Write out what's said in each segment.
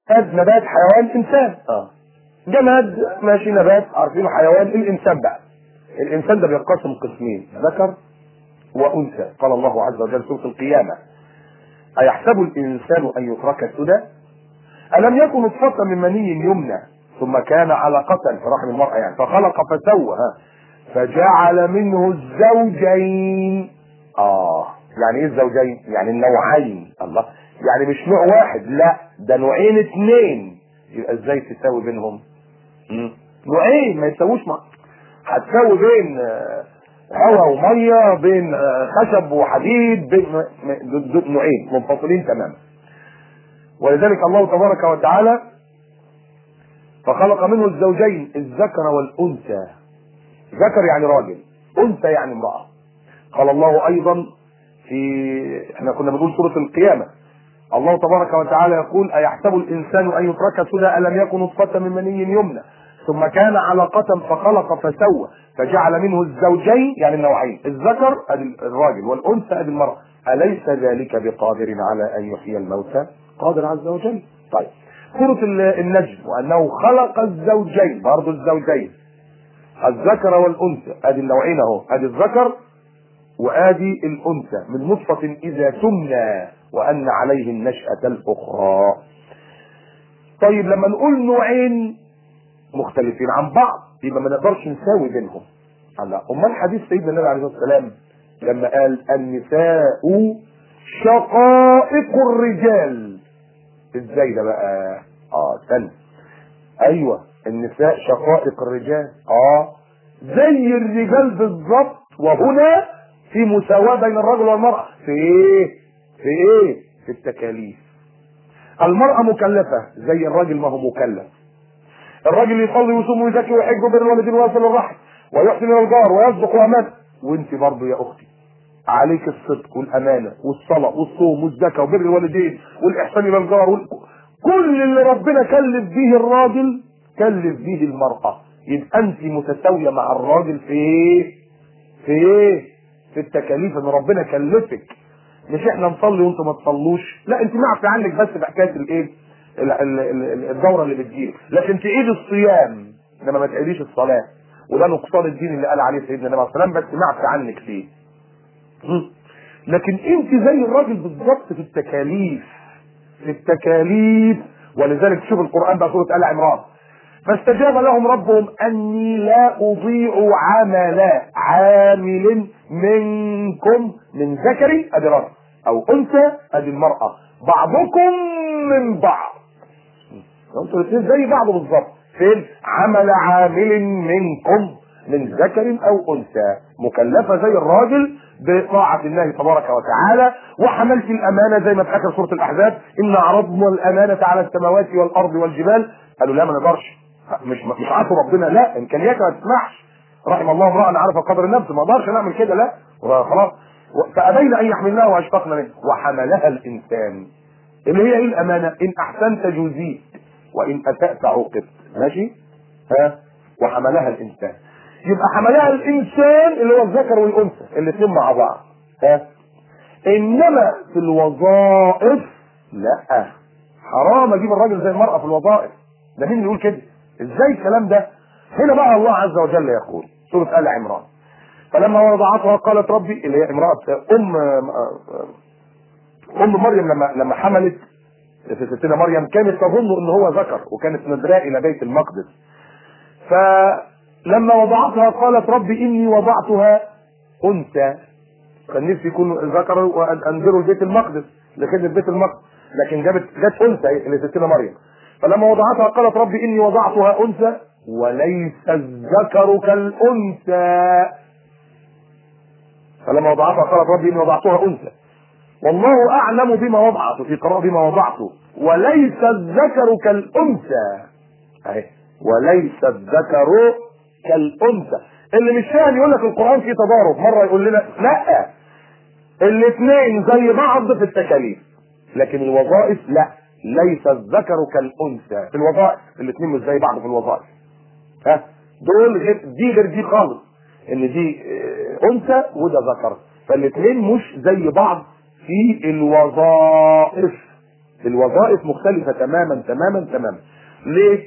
اد نبات حيوان انسان اه جماد ماشي نبات عارفينه حيوان الانسان بقى الانسان ده بينقسم قسمين ذكر وانثى قال الله عز وجل سوره القيامه ايحسب الانسان ان يترك سدى الم يكن نطفه من مني يمنى ثم كان علقة في رحم المرأة يعني فخلق فسوى ها فجعل منه الزوجين اه يعني ايه الزوجين يعني النوعين الله يعني مش نوع واحد لا ده نوعين اتنين يبقى ازاي تساوي بينهم مم. نوعين ما يساووش مع هتساوي بين آه، هواء وميه بين آه، خشب وحديد بين م- م- دول نوعين منفصلين تماما ولذلك الله تبارك وتعالى فخلق منه الزوجين الذكر والانثى ذكر يعني راجل انثى يعني امراه قال الله ايضا في احنا كنا بنقول سوره القيامه الله تبارك وتعالى يقول ايحسب الانسان ان يترك سدى الم يكن نطفه من مني يمنى ثم كان علقة فخلق فسوى فجعل منه الزوجين يعني النوعين الذكر ادي الراجل والانثى ادي المرأة اليس ذلك بقادر على ان يحيي الموتى قادر عز وجل طيب سورة ال- النجم وانه خلق الزوجين برضه الزوجين الذكر والانثى ادي النوعين اهو ادي الذكر وادي الانثى من نطفة اذا تمنى وان عليه النشأة الاخرى طيب لما نقول نوعين مختلفين عن بعض يبقى ما نقدرش نساوي بينهم لا امال حديث سيدنا النبي عليه الصلاه والسلام لما قال النساء شقائق الرجال ازاي ده بقى اه استنى ايوه النساء شقائق الرجال اه زي الرجال بالظبط وهنا في مساواة بين الرجل والمرأة في ايه في ايه في التكاليف المرأة مكلفة زي الراجل ما هو مكلف الراجل يصلي ويصوم ويزكي ويحج وبر الوالدين ويصل الرحم ويحسن الى الجار ويصدق ويامن وانت برضه يا اختي عليك الصدق والامانه والصلاه والصوم والزكاه وبر الوالدين والاحسان الى الجار وال... كل اللي ربنا كلف به الراجل كلف به المراه يبقى انت متساويه مع الراجل في ايه؟ في ايه؟ في التكاليف ان ربنا كلفك مش احنا نصلي وانتم ما تصلوش لا انت معفي عنك بس في حكايه الايه؟ ال- ال- ال- الدوره اللي بتجيب لكن تعيد الصيام انما ما تعيديش الصلاه وده نقصان الدين اللي قال عليه سيدنا النبي عليه الصلاه والسلام بس معفي عنك فيه مم. لكن انت زي الراجل بالظبط في التكاليف في التكاليف ولذلك شوف القران بقى سوره ال عمران فاستجاب لهم ربهم اني لا اضيع عمل عامل منكم من ذكر ادي رجل او انثى ادي المراه بعضكم من بعض انتوا الاثنين زي بعض بالظبط فين عمل عامل منكم من ذكر او انثى مكلفه زي الراجل بطاعه الله تبارك وتعالى وحملت الامانه زي ما في اخر سوره الاحزاب ان عرضنا الامانه على السماوات والارض والجبال قالوا لا ما نقدرش مش مش عارفوا ربنا لا امكانياتها ما تسمحش رحم الله امرا عرف قدر النفس ما اقدرش نعمل كده لا خلاص فابين ان يحملناها واشفقن منه وحملها الانسان اللي هي ايه الامانه ان احسنت جزيت وان اسات عوقبت ماشي ها وحملها الانسان يبقى حملها الانسان اللي هو الذكر والانثى الاثنين مع بعض ها انما في الوظائف لا حرام اجيب الراجل زي المراه في الوظائف ده مين اللي يقول كده ازاي الكلام ده هنا بقى الله عز وجل يقول سوره ال عمران فلما وضعتها قالت ربي اللي هي امراه ام ام مريم لما لما حملت في ستنا مريم كانت تظن ان هو ذكر وكانت ندراه الى بيت المقدس فلما وضعتها قالت ربي اني وضعتها انثى كان نفسي يكون ذكر وانذروا لبيت المقدس لخدمه بيت المقدس لكن جابت جت انثى لستنا مريم فلما وضعتها قالت ربي اني وضعتها انثى وليس الذكر كالانثى فلما وضعتها قالت ربي اني وضعتها انثى والله اعلم بما وضعت في قراءة بما وضعته وليس الذكر كالانثى اهي وليس الذكر كالانثى اللي مش فاهم يقول لك القران فيه تضارب مره يقول لنا لا الاثنين زي بعض في التكاليف لكن الوظائف لا ليس الذكر كالانثى في الوظائف الاثنين مش زي بعض في الوظائف ها دول غير دي غير دي خالص ان دي اه، انثى وده ذكر فالاثنين مش زي بعض في الوظائف الوظائف مختلفه تماما تماما تماما ليه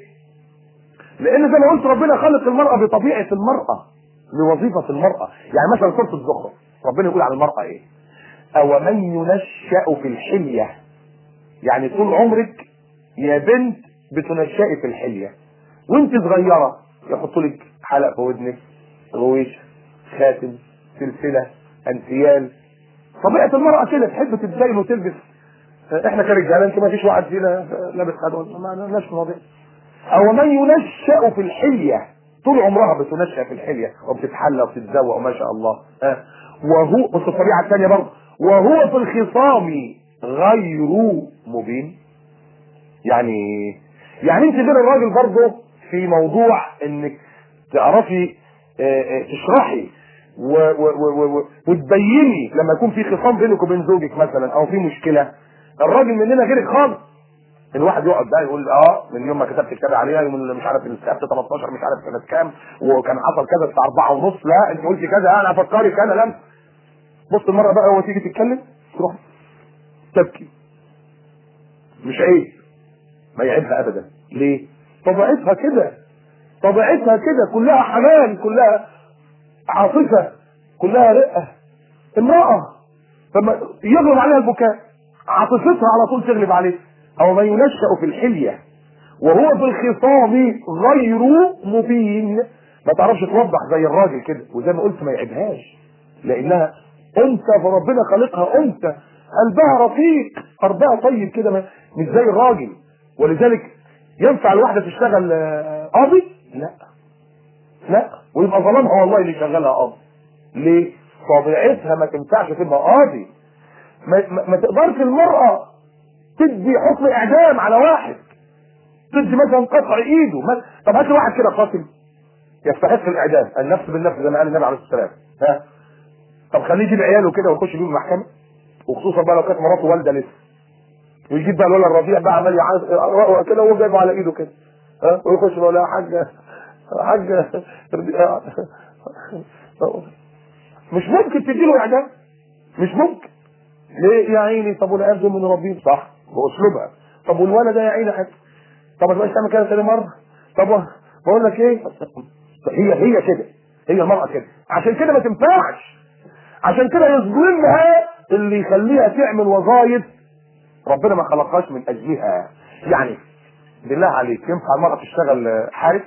لان زي ما قلت ربنا خلق المراه بطبيعه المراه بوظيفه المراه يعني مثلا سوره الزخرف ربنا يقول عن المراه ايه او من ينشا في الحليه يعني طول عمرك يا بنت بتنشئي في الحليه وانت صغيره يحطوا لك حلق في ودنك غويش خاتم سلسله انسيال طبيعه المراه كده تحب تتزين وتلبس احنا كرجاله يمكن ما فيش واحد فينا لابس خاتم ما لناش في المواضيع او من ينشا في الحليه طول عمرها بتنشا في الحليه وبتتحلى وبتتزوق وما شاء الله ها وهو بص الطبيعه الثانيه برضه وهو في الخصام غير مبين يعني يعني انت غير الراجل برضه في موضوع انك تعرفي اه اه تشرحي و و و و وتبيني لما يكون في خصام بينك وبين زوجك مثلا او في مشكله الراجل مننا غيرك خالص الواحد يقعد بقى يقول اه من يوم ما كتبت كتاب عليها يوم اللي مش عارف السبت 13 مش عارف سنه كام وكان حصل كذا الساعه 4 ونص لا انت قلتي كذا انا افكرك انا لم بص المره بقى هو تيجي تتكلم تروح تبكي مش عيب ما يعيبها ابدا ليه طبيعتها كده طبيعتها كده كلها حنان كلها عاطفه كلها رقه امراه فما يغلب عليها البكاء عاطفتها على طول تغلب عليه او من ينشا في الحليه وهو في الخصام غير مبين ما تعرفش توضح زي الراجل كده وزي ما قلت ما يعيبهاش لانها انثى فربنا خالقها انثى قلبها رقيق قلبها طيب كده مش زي الراجل ولذلك ينفع الواحده تشتغل قاضي؟ لا لا ويبقى ظلمها والله اللي شغالها قاضي ليه؟ طبيعتها ما تنفعش تبقى قاضي ما, ما, ما تقدرش المرأة تدي حكم اعدام على واحد تدي مثلا قطع ايده ما... طب هات لي واحد كده قاتل يستحق الاعدام النفس بالنفس زي ما قال النبي عليه الصلاه والسلام ها طب خليه يجيب عياله كده ويخش بيهم المحكمه وخصوصا بقى لو كانت مراته والده لسه ويجيب بقى الولد الرضيع بقى عمال يعانق كده وهو جايبه على ايده كده ها ويخش يقول لها حاجه حاجه مش ممكن تديله اعدام مش ممكن ليه يا عيني طب والعيال دول من ربهم صح باسلوبها طب والولد ده يا عيني حاجه طب ما تبقاش تعمل كده ثاني مره طب بقول لك ايه هي هي كده هي المرأة كده عشان كده ما تنفعش عشان كده يظلمها اللي يخليها تعمل وظائف ربنا ما خلقهاش من اجلها يعني بالله عليك ينفع المرأة تشتغل حارس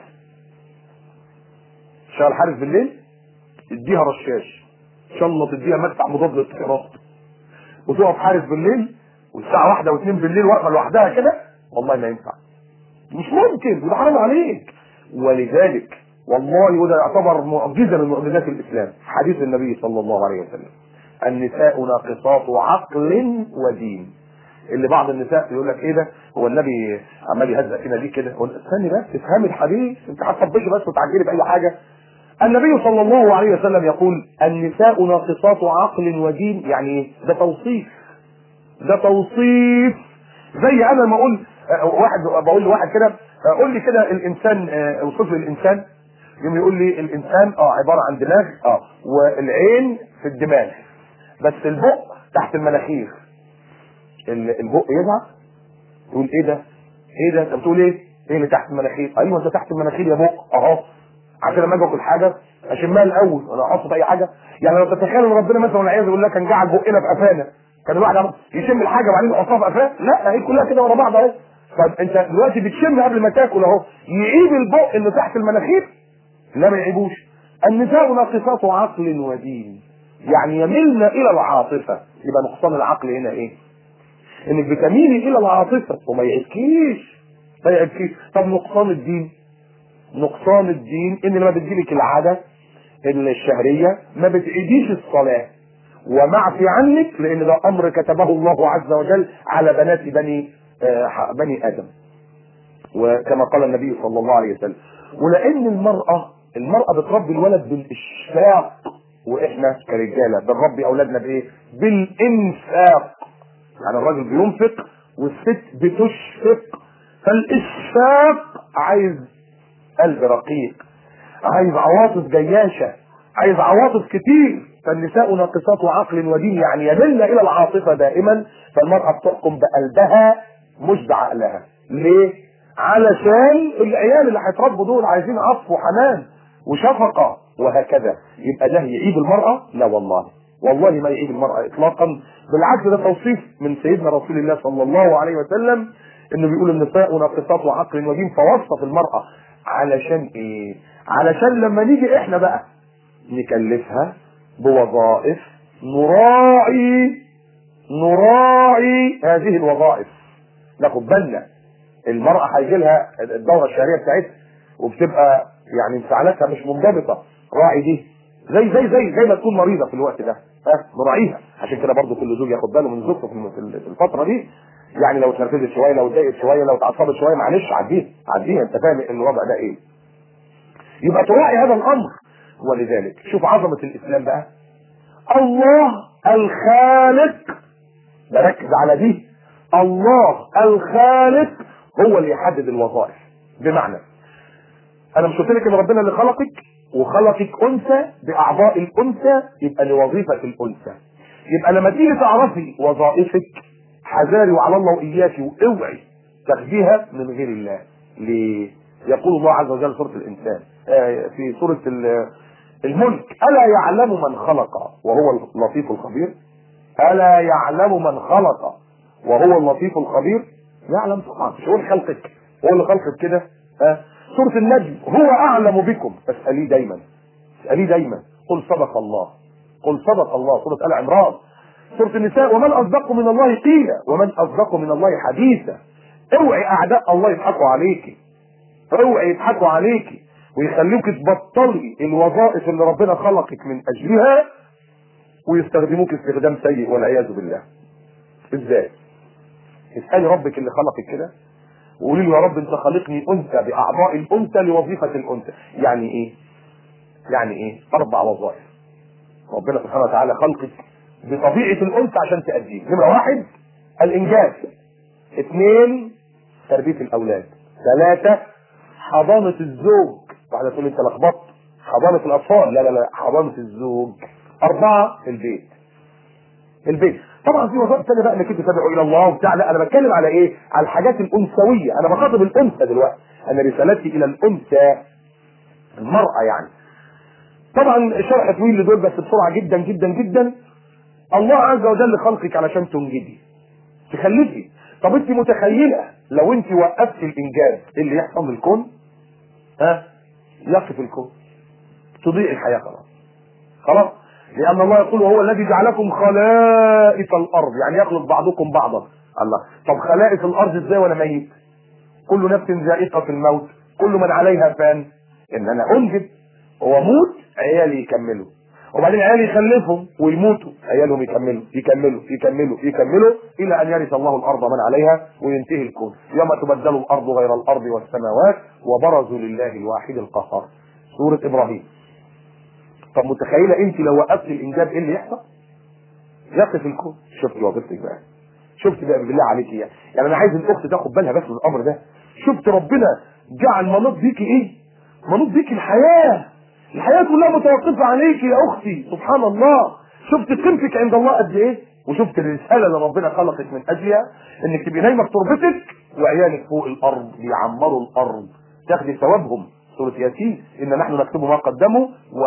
تشتغل حارس بالليل اديها رشاش ان شاء الله تديها مدفع مضاد للطيارات وتقف حارس بالليل والساعة واحدة واثنين بالليل واقفة لوحدها كده والله ما ينفع مش ممكن وده حرام عليك ولذلك والله وده يعتبر معجزة من معجزات الإسلام حديث النبي صلى الله عليه وسلم النساء ناقصات عقل ودين اللي بعض النساء يقول لك ايه ده هو النبي عمال يهزق فينا ليه كده استني بس افهمي الحديث انت هتطبشي بس وتعجلي باي حاجه النبي صلى الله عليه وسلم يقول النساء ناقصات عقل ودين يعني ايه ده توصيف ده توصيف زي انا ما اقول واحد بقول لواحد كده قول لي كده الانسان اوصف لي الانسان يوم يقول لي الانسان اه عباره عن دماغ اه والعين في الدماغ بس البق تحت المناخير البق يزعق تقول ايه ده ايه ده انت بتقول ايه ايه اللي تحت المناخير ايوه انت تحت المناخير يا بق اهو عشان لما اجي اكل حاجه اشمها الاول ولا احط في اي حاجه يعني لو تتخيل ان ربنا مثلا والعياذ بالله كان جعل بقنا في قفانا كان الواحد يشم الحاجه وبعدين يحطها في قفاه لا هي كلها كده ورا بعض اهي طب انت دلوقتي بتشم قبل ما تاكل اهو يعيب البق اللي تحت المناخير لا ما يعيبوش النساء ناقصات عقل ودين يعني يملن الى العاطفه يبقى نقصان العقل هنا ايه انك بتميلي الى العاطفه وما يعبكيش ما يعبكيش طب نقصان الدين نقصان الدين ان لما بتجيلك العاده الشهريه ما بتعيديش الصلاه ومعفي عنك لان ده امر كتبه الله عز وجل على بنات بني آه بني ادم وكما قال النبي صلى الله عليه وسلم ولان المراه المراه بتربي الولد بالاشفاق واحنا كرجاله بنربي اولادنا بايه بالانفاق يعني الراجل بينفق والست بتشفق فالاشفاق عايز قلب رقيق عايز عواطف جياشه عايز عواطف كتير فالنساء ناقصات عقل ودين يعني يملن الى العاطفه دائما فالمراه بتحكم بقلبها مش بعقلها ليه علشان العيال اللي هيتربوا دول عايزين عطف وحنان وشفقة وهكذا يبقى ده يعيب المرأة لا والله والله ما يعيب المرأة اطلاقا بالعكس ده توصيف من سيدنا رسول الله صلى الله عليه وسلم انه بيقول النساء ناقصات وعقل وجيم فوصف المرأة علشان ايه علشان لما نيجي احنا بقى نكلفها بوظائف نراعي نراعي هذه الوظائف ناخد بالنا المرأة هيجي لها الدورة الشهرية بتاعتها وبتبقى يعني انفعالاتها مش منضبطة راعي دي زي زي زي زي ما تكون مريضة في الوقت ده ها نراعيها عشان كده برضو كل زوج ياخد باله من زوجته في في الفترة دي يعني لو اتنرفزت شوية لو اتضايقت شوية لو اتعصبت شوية معلش عديها عديها انت فاهم ان الوضع ده ايه يبقى تراعي هذا الامر ولذلك شوف عظمة الاسلام بقى الله الخالق بركز على دي الله الخالق هو اللي يحدد الوظائف بمعنى انا مش قلت لك ان ربنا اللي خلقك وخلقك انثى باعضاء الانثى يبقى لوظيفه الانثى يبقى لما تيجي تعرفي وظائفك حذاري وعلى الله واياك واوعي تاخديها من غير الله ليه؟ يقول الله عز وجل سوره الانسان آه في سوره الملك الا يعلم من خلق وهو اللطيف الخبير الا يعلم من خلق وهو اللطيف الخبير يعلم طبعا مش هو اللي خلقك هو اللي خلقك كده ها سورة النجم هو أعلم بكم اسأليه دايما اسأليه دايما قل صدق الله قل صدق الله سورة آل عمران سورة النساء ومن أصدق من الله قيلا ومن أصدق من الله حديثا اوعي أعداء الله يضحكوا عليكي اوعي يضحكوا عليكي ويخلوك تبطلي الوظائف اللي ربنا خلقك من أجلها ويستخدموك استخدام سيء والعياذ بالله ازاي اسألي ربك اللي خلقك كده وقولي له يا رب انت خلقني انثى باعضاء الانثى لوظيفه الانثى يعني ايه يعني ايه اربع وظائف ربنا سبحانه وتعالى خلقك بطبيعه الانثى عشان تأديه نمره واحد الانجاز اثنين تربيه الاولاد ثلاثه حضانه الزوج واحده تقول انت لخبطت حضانه الاطفال لا لا لا حضانه الزوج اربعه البيت البيت طبعا في وظائف ثانيه بقى انك انت تدعو الى الله وبتاع لا انا بتكلم على ايه؟ على الحاجات الانثويه انا بخاطب الانثى دلوقتي انا رسالتي الى الانثى المراه يعني طبعا شرح طويل لدول بس بسرعه جدا جدا جدا الله عز وجل خلقك علشان تنجدي تخلفي طب انت متخيله لو انت وقفت الانجاز ايه اللي يحصل للكون؟ ها؟ يقف الكون تضيع الحياه خلاص خلاص لأن الله يقول هو الذي جعلكم خلائف الأرض يعني يخلق بعضكم بعضا الله طب خلائف الأرض ازاي وأنا ميت كل نفس ذائقة الموت كل من عليها فان إن أنا أنجب وأموت عيالي يكملوا وبعدين عيالي يخلفهم ويموتوا عيالهم يكملوا يكملوا يكملوا يكملوا إلى أن يرث الله الأرض من عليها وينتهي الكون يوم تبدل الأرض غير الأرض والسماوات وبرزوا لله الواحد القهار سورة إبراهيم طب متخيله انت لو وقفت الانجاب ايه اللي يحصل؟ يقف الكون شفت وظيفتك بقى شفت بقى بالله عليك يعني يعني انا عايز الاخت تاخد بالها بس من الامر ده شفت ربنا جعل مناط بيكي ايه؟ مناط بيكي الحياه الحياه كلها متوقفه عليكي يا اختي سبحان الله شفت قيمتك عند الله قد ايه؟ وشفت الرساله اللي ربنا خلقك من اجلها انك تبقي نايمه في تربتك وعيالك فوق الارض بيعمروا الارض تاخدي ثوابهم سورة ياسين إن نحن نكتب ما قدموا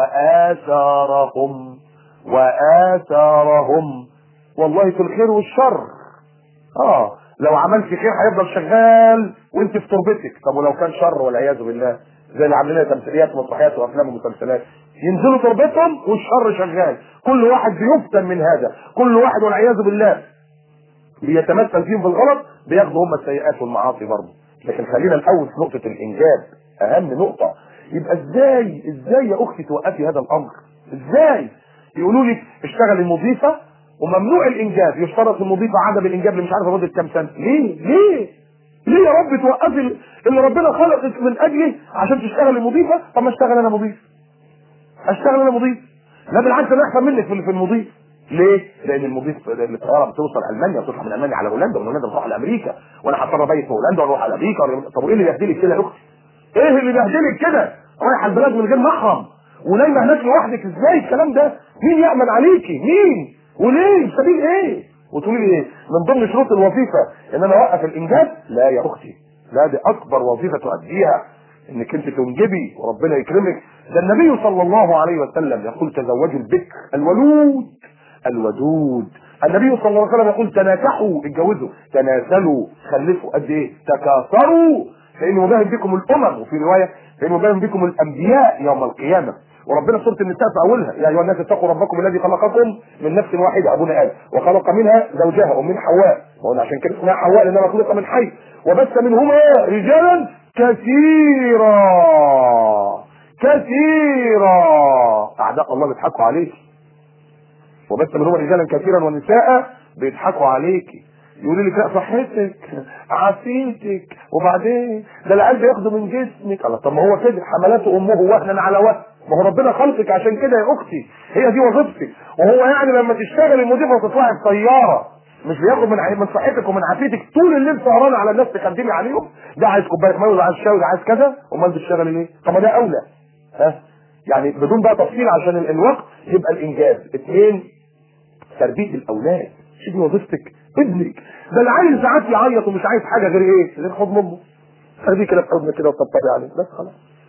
وآثارهم وآثارهم والله في الخير والشر اه لو عملت خير هيفضل شغال وانت في تربتك طب ولو كان شر والعياذ بالله زي اللي عاملين تمثيليات ومسرحيات وافلام ومسلسلات ينزلوا تربتهم والشر شغال كل واحد بيفتن من هذا كل واحد والعياذ بالله بيتمثل فيهم بالغلط بياخدوا هم السيئات والمعاصي برضه لكن خلينا الاول في نقطه الانجاب اهم نقطة يبقى ازاي ازاي يا اختي توقفي هذا الامر ازاي يقولوا لي اشتغل المضيفة وممنوع الانجاب يشترط المضيفة عدم الانجاب اللي مش عارف مدة كام سنة ليه ليه ليه يا رب توقفي اللي ربنا خلقك من اجله عشان تشتغل المضيفة طب ما اشتغل انا مضيف اشتغل انا مضيف لا بالعكس انا احسن منك في المضيف ليه؟ لان المضيف الطياره بتوصل المانيا بتطلع من المانيا على هولندا ومن هولندا بتروح لامريكا وانا هضطر ابيت في هولندا واروح على امريكا طب وايه اللي يهدلك كده يا اختي؟ ايه اللي بهدلك كده رايح البلد من غير محرم ونايمه هناك لوحدك ازاي الكلام ده مين يامن عليكي مين وليه سبيل ايه وتقولي لي ايه من ضمن شروط الوظيفه ان انا اوقف الانجاب لا يا اختي لا دي اكبر وظيفه تؤديها انك انت تنجبي وربنا يكرمك ده النبي صلى الله عليه وسلم يقول تزوجوا البكر الولود الودود النبي صلى الله عليه وسلم يقول تناكحوا اتجوزوا تناسلوا خلفوا قد ايه تكاثروا فانه يباهم بكم الامم وفي روايه فانه يباهم بكم الانبياء يوم القيامه وربنا في سوره النساء في اولها يا ايها الناس اتقوا ربكم الذي خلقكم من نفس واحده ابونا ادم وخلق منها زوجها ومن حواء وقلنا عشان كده اسمها حواء لانها خلق من حي وبث منهما رجالا كثيرا كثيرا اعداء الله بيضحكوا عليك وبث منهما رجالا كثيرا ونساء بيضحكوا عليكي يقولوا لك لا صحتك عافيتك وبعدين ده العيال بياخدوا من جسمك الله طب ما هو كده حملته امه وهنا على وهن ما هو ربنا خلقك عشان كده يا اختي هي دي وظيفتك وهو يعني لما تشتغل المضيفه وتطلعي في طياره مش بياخد من من صحتك ومن عافيتك طول الليل سهرانه على الناس تخدمي عليهم ده عايز كوبايه ميه وده عايز شاي وده عايز كذا امال بتشتغلي ليه؟ طب ما ده اولى ها يعني بدون بقى تفصيل عشان ال- الوقت يبقى الانجاز اثنين تربيه الاولاد شوفي وظيفتك ابنك ده العيل ساعات يعيط ومش عايز حاجه غير ايه؟ غير حضن امه خليه كده في حضنك كده وطبطبي عليه بس خلاص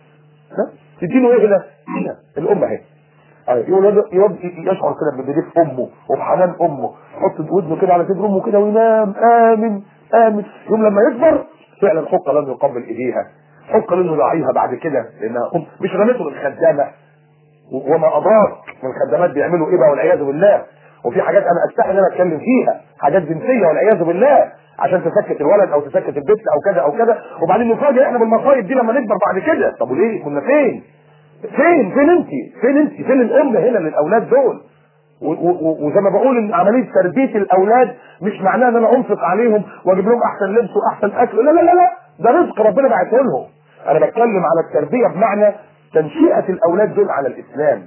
ها تديله ايه هنا؟ هنا الام اهي أيوة، يقول يقعد يشعر كده بدفء امه وبحنان امه يحط ودنه كده على صدر امه كده وينام امن امن يوم لما يكبر فعلا حق لم يقبل ايديها حق انه يراعيها بعد كده لانها ام مش رميته للخدامه و- وما ادراك من الخدامات بيعملوا ايه بقى والعياذ بالله وفي حاجات انا استحي ان انا اتكلم فيها حاجات جنسيه والعياذ بالله عشان تسكت الولد او تسكت البنت او كذا او كذا وبعدين نفاجئ احنا بالمصايب دي لما نكبر بعد كده طب وليه كنا فين فين فين انت فين انت فين الام هنا للاولاد دول و- و- و- وزي ما بقول ان عمليه تربيه الاولاد مش معناها ان انا انفق عليهم واجيب لهم احسن لبس واحسن اكل لا لا لا لا ده رزق ربنا بعته لهم انا بتكلم على التربيه بمعنى تنشئه الاولاد دول على الاسلام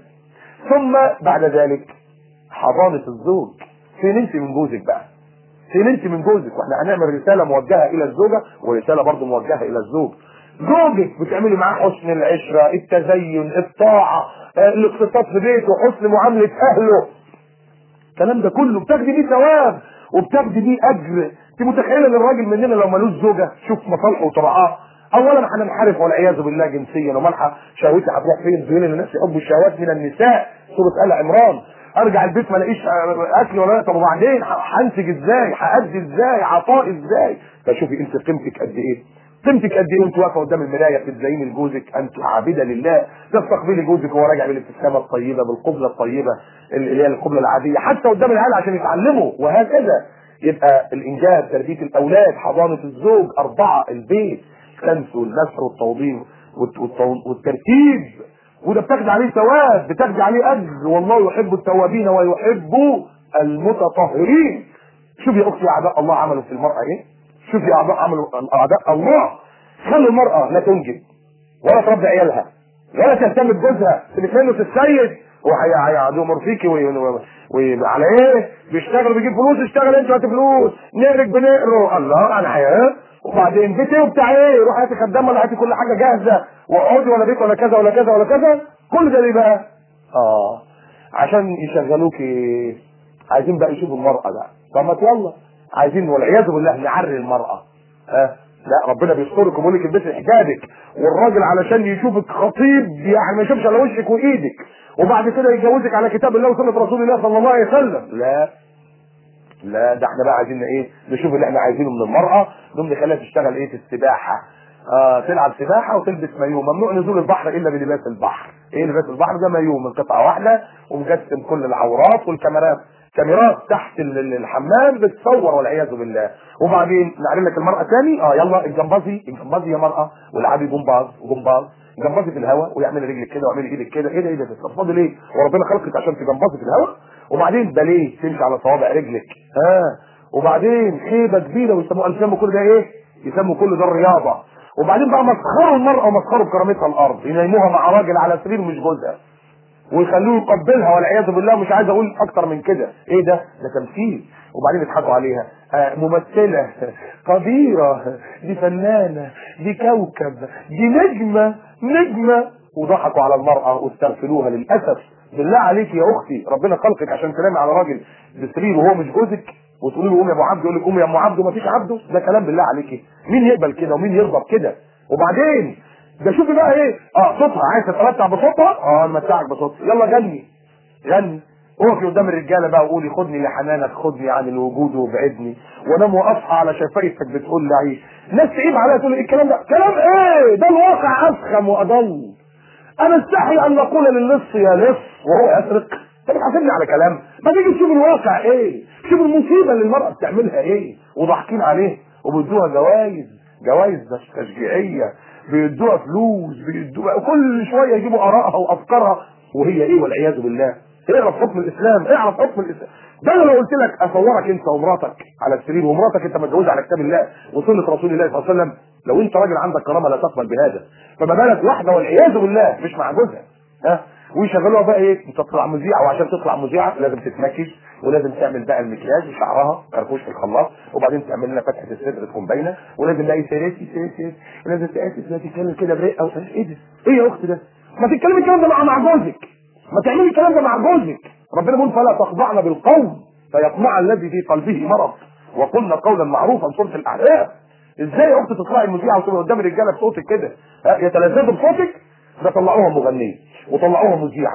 ثم بعد ذلك حضانه الزوج فين انت من جوزك بقى فين انت من جوزك واحنا هنعمل رساله موجهه الى الزوجه ورساله برضه موجهه الى الزوج زوجك بتعملي معاه حسن العشره التزين الطاعه آه، الاقتصاد في بيته حسن معامله اهله الكلام ده كله بتاخدي بيه ثواب وبتاخدي بيه اجر انت متخيله ان الراجل مننا لو ملوش زوجه شوف مصالحه وطرعاه اولا هننحرف والعياذ بالله جنسيا ومالحه شهوتي هتروح فين زين الناس يحبوا الشهوات من النساء سوره ال عمران ارجع البيت ما الاقيش اكل ولا طب وبعدين هنتج ازاي هادي ازاي عطاء ازاي فشوفي انت قيمتك قد ايه قيمتك قد ايه وانت واقفه قدام المرايه بتزيني لجوزك انت عابده لله تستقبلي جوزك وهو راجع بالابتسامه الطيبه بالقبله الطيبه اللي هي القبله العاديه حتى قدام العيال عشان يتعلموا وهكذا يبقى الانجاب تربيه الاولاد حضانه الزوج اربعه البيت الكنس والنسر والتوضيب والت- والت- والترتيب وده بتاخد عليه ثواب بتاخد عليه اجر والله يحب التوابين ويحب المتطهرين شوف يا اختي اعداء الله عملوا في المراه ايه شوف يا اعداء عملوا اعداء الله خلوا المراه لا تنجب ولا تربي عيالها ولا تهتم بجوزها تلفنه في السيد وهيقعدوا مرفيكي وعلى ايه بيشتغل بيجيب فلوس اشتغل انت هات فلوس نقرك بنقره الله على حياه وبعدين بيت ايه وبتاع ايه روح هاتي خدامه ولا هاتي كل حاجه جاهزه واقعدي ولا بيت ولا كذا ولا كذا ولا كذا كل ده ليه بقى؟ اه عشان يشغلوكي عايزين بقى يشوفوا المرأة بقى طب ما يلا عايزين والعياذ بالله نعري المرأة ها لا ربنا بيسترك وبيقول لك البسي حجابك والراجل علشان يشوفك خطيب يعني ما يشوفش الا وشك وايدك وبعد كده يتجوزك على كتاب الله وسنه رسول الله صلى الله عليه وسلم لا لا ده احنا بقى عايزين ايه نشوف اللي احنا عايزينه من المرأة نقوم نخليها تشتغل ايه في السباحة آه تلعب سباحة وتلبس مايو ممنوع نزول البحر الا بلباس البحر ايه لباس البحر ده مايو من قطعة واحدة ومجسم كل العورات والكاميرات كاميرات تحت ال- ال- الحمام بتصور والعياذ بالله وبعدين نعلم لك المرأة تاني اه يلا الجمبازي الجمبازي يا مرأة والعبي جمباز وجمباز جمبازي في الهواء ويعمل رجلك كده ويعمل ايدك كده ايه ده ايه ده طب فاضل ايه وربنا خلقك عشان تجمبازي في الهواء وبعدين باليه تمشي على صوابع رجلك ها وبعدين خيبه كبيره ويسموها يسموا كل ده ايه يسموا كل ده الرياضه وبعدين بقى مسخروا المرأة ومسخروا بكرامتها الأرض ينيموها مع راجل على سرير مش جوزها ويخلوه يقبلها والعياذ بالله مش عايز اقول اكتر من كده ايه ده ده تمثيل وبعدين يضحكوا عليها آه ممثلة قديرة دي فنانة دي كوكب دي نجمة نجمة وضحكوا على المرأة واستغفلوها للأسف بالله عليك يا أختي ربنا خلقك عشان تنامي على راجل بسرير وهو مش جوزك وتقول له قوم يا ابو عبده يقول لك قوم يا ام عبده ما فيش عبده ده كلام بالله عليكي مين يقبل كده ومين يرضى بكده وبعدين ده شوفي بقى ايه اه صوتها عايز تتمتع بصوتها اه نمتعك بصوتها يلا غني غني اقفي قدام الرجاله بقى وقولي خدني لحنانك خدني عن الوجود وابعدني وانام واصحى على شفايفك بتقول لي عيش ناس تعيب عليا تقول ايه الكلام ده كلام ايه ده الواقع افخم واضل انا استحي ان نقول للص يا لص وهو يسرق انت بتحاسبني على كلام ما تيجي تشوف الواقع ايه شوف المصيبه اللي المراه بتعملها ايه وضاحكين عليه وبيدوها جوائز جوائز تشجيعيه بيدوها فلوس بيدوها كل شويه يجيبوا ارائها وافكارها وهي ايه والعياذ بالله اعرف حكم الاسلام اعرف حكم الاسلام ده أنا لو قلت لك اصورك انت ومراتك على السرير ومراتك انت متجوزه على كتاب الله وسنه رسول الله صلى الله عليه وسلم لو انت راجل عندك كرامه لا تقبل بهذا فما بالك واحده والعياذ بالله مش مع جوزها ها ويشغلوها بقى ايه انت تطلع مذيعه وعشان تطلع مذيعه لازم تتمكش ولازم تعمل بقى المكياج وشعرها فرفوش في الخلاط وبعدين تعمل لنا فتحه الصدر تكون باينه ولازم بقى سيرتي سيرتي ولازم تاسس لازم تتكلم كده برقه ايه ده؟ ايه يا اختي ده؟ ما تتكلمي الكلام ده مع مع جوزك ما تعملي الكلام ده مع جوزك ربنا بيقول فلا تخضعن بالقول فيطمع الذي في قلبه مرض وقلنا قولا معروفا سوره الاحزاب ازاي يا اختي تطلعي المذيعه وتبقى قدام الرجاله بصوتك كده ها، يتلذذوا بصوتك ده طلعوها مغنيه وطلعوها مذيعه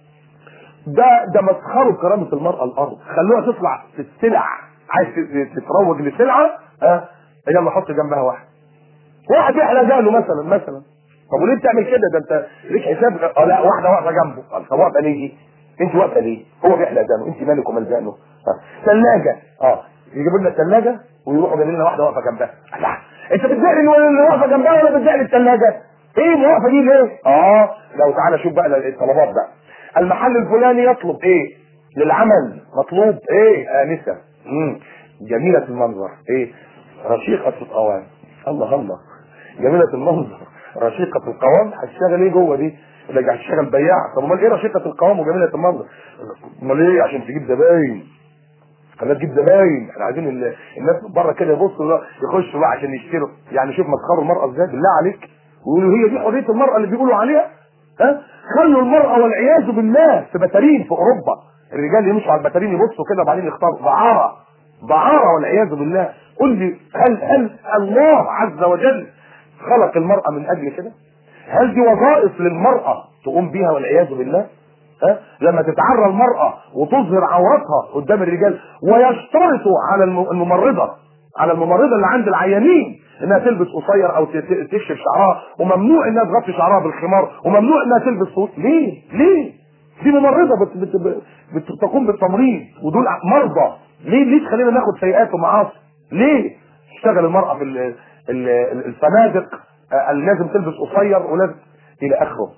ده ده مسخروا كرامه المراه الارض خلوها تطلع في السلع عايز تتروج لسلعه ها يلا حط جنبها واحد واحد يحلى جاله مثلا مثلا طب وليه بتعمل كده ده انت ليك حساب اه لا واحده واقفه جنبه طب واقفه ليه انت واقفه ليه هو بيحلى دانه انت مالك ومال دانه ثلاجه اه يجيبوا لنا الثلاجه ويروحوا جايبين لنا واحده واقفه جنبها لا انت بتدعي اللي واقفه جنبها ولا بتدعي الثلاجه ايه الوقفه دي ليه اه لو تعالى شوف بقى الطلبات بقى المحل الفلاني يطلب ايه للعمل مطلوب ايه انسه امم جميله المنظر ايه رشيقه القوام الله الله جميله المنظر رشيقه القوام هتشتغل ايه جوه دي اللي هتشتغل بياع طب امال ايه رشيقه القوام وجميله المنظر امال ايه عشان تجيب زباين خليها تجيب زباين احنا عايزين ال- الناس من بره كده يبصوا بقى، يخشوا بقى عشان يشتروا يعني شوف مسخروا المراه ازاي بالله عليك ويقولوا هي دي حريه المراه اللي بيقولوا عليها ها خلوا المراه والعياذ بالله في بتارين في اوروبا الرجال يمشوا على البتارين يبصوا كده وبعدين يختاروا دعاره دعاره والعياذ بالله قل لي هل هل الله عز وجل خلق المراه من اجل كده هل دي وظائف للمراه تقوم بيها والعياذ بالله ها لما تتعرى المرأة وتظهر عورتها قدام الرجال ويشترطوا على الم- الممرضة على الممرضة اللي عند العيانين انها تلبس قصير او ت- ت- تكشف شعرها وممنوع انها تغطي شعرها بالخمار وممنوع انها تلبس صوت ليه ليه دي ممرضة بت بت بت بت تقوم بالتمريض ودول مرضى ليه ليه تخلينا ناخد سيئات ومعاصي ليه تشتغل المرأة في ال- ال- ال- الفنادق آه، لازم تلبس قصير ولازم الى اخره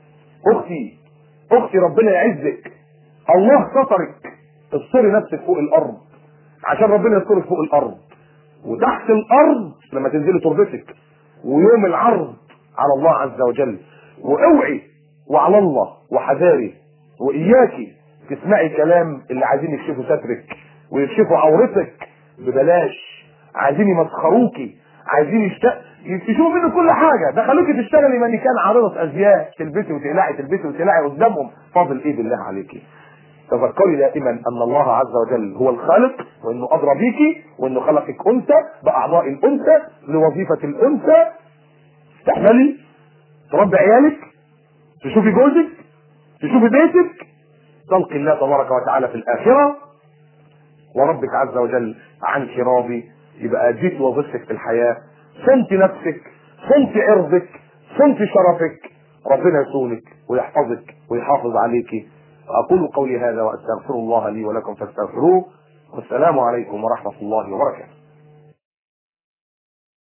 اختي اختي ربنا يعزك الله سترك استري نفسك فوق الارض عشان ربنا يسترك فوق الارض وتحت الارض لما تنزلي تربتك ويوم العرض على الله عز وجل واوعي وعلى الله وحذاري واياكي تسمعي كلام اللي عايزين يكشفوا سترك ويكشفوا عورتك ببلاش عايزين يمسخروكي عايزين يشت... يشوفوا منه كل حاجه ده خلوكي تشتغلي مانيكان عارضه ازياء تلبسي وتقلعي تلبسي وتقلعي قدامهم فاضل ايه بالله عليكي تذكري دائما ان الله عز وجل هو الخالق وانه ادرى بيكي وانه خلقك انثى باعضاء الانثى لوظيفه الانثى تحملي تربي عيالك تشوفي جوزك تشوفي بيتك تلقي الله تبارك وتعالى في الاخره وربك عز وجل عنك راضي يبقى اديت وظيفتك في الحياه صنت نفسك صنت عرضك صنت شرفك ربنا يصونك ويحفظك ويحافظ عليك اقول قولي هذا واستغفر الله لي ولكم فاستغفروه والسلام عليكم ورحمه الله وبركاته